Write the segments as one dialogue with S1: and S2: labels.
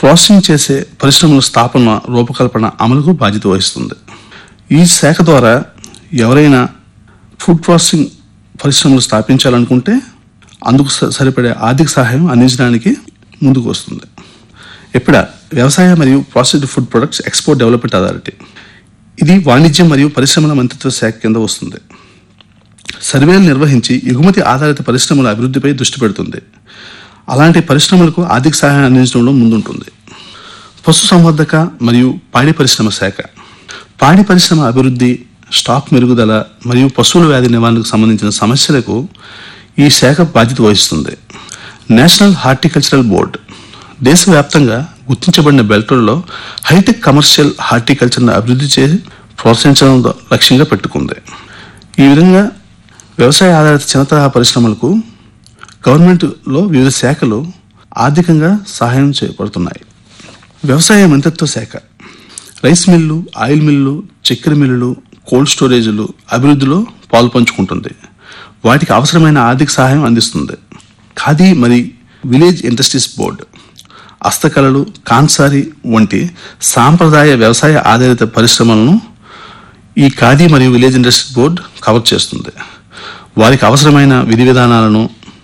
S1: processing చేసే పరిశ్రమల స్థాపన రూపకల్పన అమలుకు బాధ్యత వహిస్తుంది ఈ శాఖ ద్వారా ఎవరైనా ఫుడ్ ప్రాసెసింగ్ పరిశ్రమలు స్థాపించాలనుకుంటే అందుకు స- సరిపడే ఆర్థిక సహాయం అందించడానికి ముందుకు వస్తుంది ఎప్పుడ వ్యవసాయ మరియు processed food products export development authority ఇది వాణిజ్యం మరియు పరిశ్రమల మంత్రిత్వ శాఖ కింద వస్తుంది సర్వేలు నిర్వహించి ఎగుమతి ఆధారిత పరిశ్రమల అభివృద్ధిపై దృష్టి పెడుతుంది అలాంటి పరిశ్రమలకు ఆర్థిక సహాయం అందించడంలో ముందుంటుంది పశుసంవర్ధక మరియు పాడి పరిశ్రమ శాఖ పాడి పరిశ్రమ అభివృద్ధి స్టాక్ మెరుగుదల మరియు పశువుల వ్యాధి నివారణకు సంబంధించిన సమస్యలకు ఈ శాఖ బాధ్యత వహిస్తుంది నేషనల్ హార్టికల్చరల్ బోర్డు దేశవ్యాప్తంగా గుర్తించబడిన బెల్టులలో హైటెక్ కమర్షియల్ హార్టికల్చర్ను అభివృద్ధి చేసి ప్రోత్సహించడం ద- లక్ష్యంగా పెట్టుకుంది ఈ విధంగా వ్యవసాయ ఆధారిత చిన్న తరహా పరిశ్రమలకు గవర్నమెంట్లో వివిధ శాఖలు ఆర్థికంగా సహాయం చేయబడుతున్నాయి వ్యవసాయ మంత్రిత్వ శాఖ రైస్ మిల్లు ఆయిల్ మిల్లు చక్కెర మిల్లులు కోల్డ్ స్టోరేజీలు అభివృద్ధిలో పాలు పంచుకుంటుంది వాటికి అవసరమైన ఆర్థిక సహాయం అందిస్తుంది ఖాదీ మరి విలేజ్ ఇండస్ట్రీస్ బోర్డు హస్తకళలు కాన్సారి వంటి సాంప్రదాయ వ్యవసాయ ఆధారిత పరిశ్రమలను ఈ ఖాదీ మరియు విలేజ్ ఇండస్ట్రీస్ బోర్డు కవర్ చేస్తుంది వారికి అవసరమైన విధి విధానాలను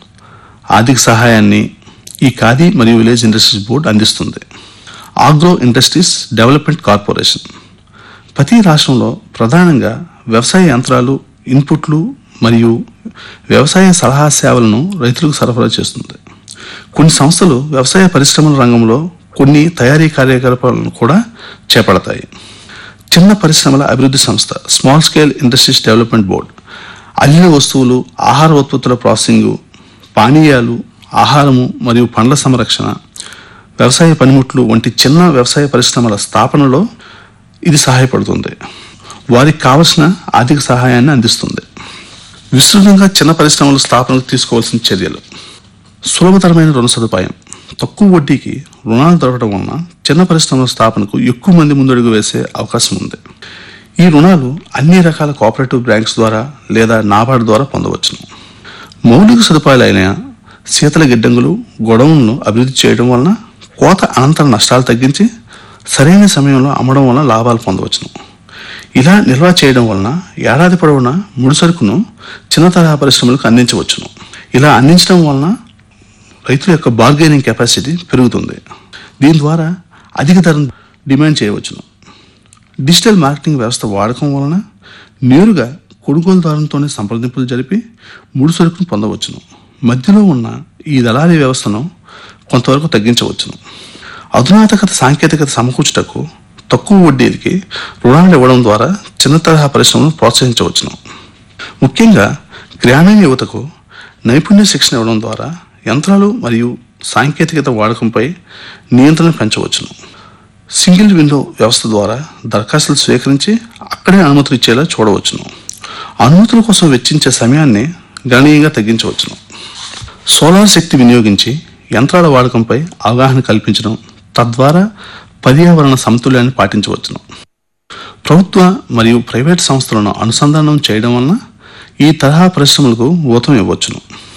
S1: ఆర్థిక సహాయాన్ని ఈ ఖాదీ మరియు విలేజ్ ఇండస్ట్రీస్ బోర్డు అందిస్తుంది ఆగ్రో ఇండస్ట్రీస్ డెవలప్మెంట్ కార్పొరేషన్ ప్రతి రాష్ట్రంలో ప్రధానంగా వ్యవసాయ యంత్రాలు ఇన్పుట్లు మరియు వ్యవసాయ సలహా సేవలను రైతులకు సరఫరా చేస్తుంది కొన్ని సంస్థలు వ్యవసాయ పరిశ్రమల రంగంలో కొన్ని తయారీ కార్యకలాపాలను కూడా చేపడతాయి చిన్న పరిశ్రమల అభివృద్ధి సంస్థ small scale industries development board అల్లిన వస్తువులు ఆహార ఉత్పత్తుల ప్రాసెసింగ్ పానీయాలు ఆహారము మరియు పండ్ల సంరక్షణ వ్యవసాయ పనిముట్లు వంటి చిన్న వ్యవసాయ పరిశ్రమల స్థాపనలో ఇది సహాయపడుతుంది వారికి కావలసిన ఆర్థిక సహాయాన్ని అందిస్తుంది విస్తృతంగా చిన్న పరిశ్రమల స్థాపనకు తీసుకోవాల్సిన చర్యలు సులభతరమైన రుణ సదుపాయం తక్కువ వడ్డీకి రుణాలు దొరకడం వలన చిన్న పరిశ్రమల స్థాపనకు ఎక్కువ మంది ముందడుగు వేసే అవకాశం ఉంది ఈ రుణాలు అన్ని రకాల కోఆపరేటివ్ బ్యాంక్స్ ద్వారా లేదా నాబార్డు ద్వారా పొందవచ్చును మౌలిక సదుపాయాలైన శీతల గిడ్డంగులు గొడవలను అభివృద్ధి చేయడం వలన కోత అనంతర నష్టాలు తగ్గించి సరైన సమయంలో అమ్మడం వలన లాభాలు పొందవచ్చును ఇలా నిల్వ చేయడం వలన ఏడాది పొడవునా ముడి సరుకును చిన్న తరహా పరిశ్రమలకు అందించవచ్చును ఇలా అందించడం వలన రైతుల యొక్క బార్గెనింగ్ కెపాసిటీ పెరుగుతుంది దీని ద్వారా అధిక ధరను డిమాండ్ చేయవచ్చును డిజిటల్ మార్కెటింగ్ వ్యవస్థ వాడకం వలన నేరుగా కొనుగోలుదారులతోనే సంప్రదింపులు జరిపి ముడి సరుకును పొందవచ్చును మధ్యలో ఉన్న ఈ దళారీ వ్యవస్థను కొంతవరకు తగ్గించవచ్చును అధునాతకత సాంకేతికత సమకూర్చుటకు తక్కువ వడ్డీలకి రుణాలు ఇవ్వడం ద్వారా చిన్న తరహా పరిశ్రమలను ప్రోత్సహించవచ్చును ముఖ్యంగా గ్రామీణ యువతకు నైపుణ్య శిక్షణ ఇవ్వడం ద్వారా యంత్రాలు మరియు సాంకేతికత వాడకంపై నియంత్రణ పెంచవచ్చును సింగిల్ విండో వ్యవస్థ ద్వారా దరఖాస్తులు స్వీకరించి అక్కడే అనుమతులు ఇచ్చేలా చూడవచ్చును అనుమతుల కోసం వెచ్చించే సమయాన్ని గణనీయంగా తగ్గించవచ్చును సోలార్ శక్తి వినియోగించి యంత్రాల వాడకంపై అవగాహన కల్పించడం తద్వారా పర్యావరణ సమతుల్యాన్ని పాటించవచ్చును ప్రభుత్వ మరియు ప్రైవేట్ సంస్థలను అనుసంధానం చేయడం వలన ఈ తరహా పరిశ్రమలకు ఊతం ఇవ్వచ్చును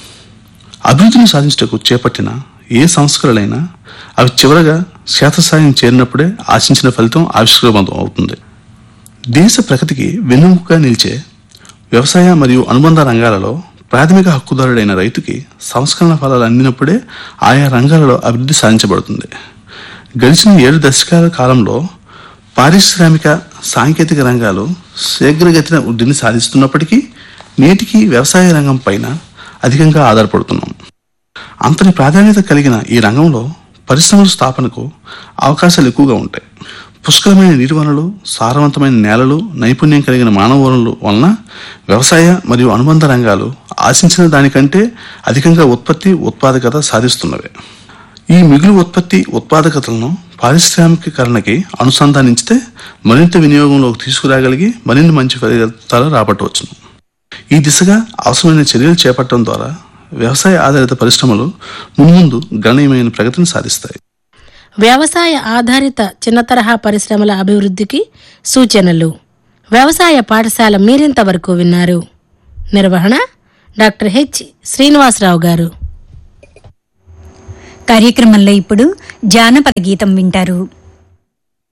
S1: అభివృద్ధిని సాధించటకు చేపట్టిన ఏ సంస్కరణలైనా అవి చివరగా క్షేత్రస్థాయిని చేరినప్పుడే ఆశించిన ఫలితం ఆవిష్కృతం అవుతుంది దేశ ప్రగతికి వెన్నెముకగా నిలిచే వ్యవసాయ మరియు అనుబంధ రంగాలలో ప్రాథమిక హక్కుదారుడైన రైతుకి సంస్కరణ ఫలాలు అందినప్పుడే ఆయా రంగాలలో అభివృద్ధి సాధించబడుతుంది గడిచిన ఏడు దశకాల కాలంలో పారిశ్రామిక సాంకేతిక రంగాలు శీఘ్రగతిన వృద్ధిని సాధిస్తున్నప్పటికీ నేటికి వ్యవసాయ రంగం పైన అధికంగా ఆధారపడుతున్నాం అంతటి ప్రాధాన్యత కలిగిన ఈ రంగంలో పరిశ్రమల స్థాపనకు అవకాశాలు ఎక్కువగా ఉంటాయి పుష్కలమైన నీటి వనరులు సారవంతమైన నేలలు నైపుణ్యం కలిగిన మానవ వనరులు వలన వ్యవసాయ మరియు అనుబంధ రంగాలు ఆశించిన దానికంటే అధికంగా ఉత్పత్తి ఉత్పాదకత సాధిస్తున్నవి ఈ మిగులు ఉత్పత్తి ఉత్పాదకతలను పారిశ్రామికీకరణకి అనుసంధానించితే మరింత వినియోగంలోకి తీసుకురాగలిగి మరిన్ని మంచి ఫలితాలు రాబట్టవచ్చును ఈ దిశగా అవసరమైన చర్యలు చేపట్టడం ద్వారా వ్యవసాయ ఆధారిత పరిశ్రమలు మున్ముందు గణనీయమైన ప్రగతిని సాధిస్తాయి
S2: వ్యవసాయ ఆధారిత చిన్న తరహా పరిశ్రమల అభివృద్ధికి సూచనలు వ్యవసాయ పాఠశాల మీరింతవరకు విన్నారు నిర్వహణ డాక్టర్ హెచ్ శ్రీనివాసరావు గారు
S3: కార్యక్రమంలో ఇప్పుడు జానపద గీతం వింటారు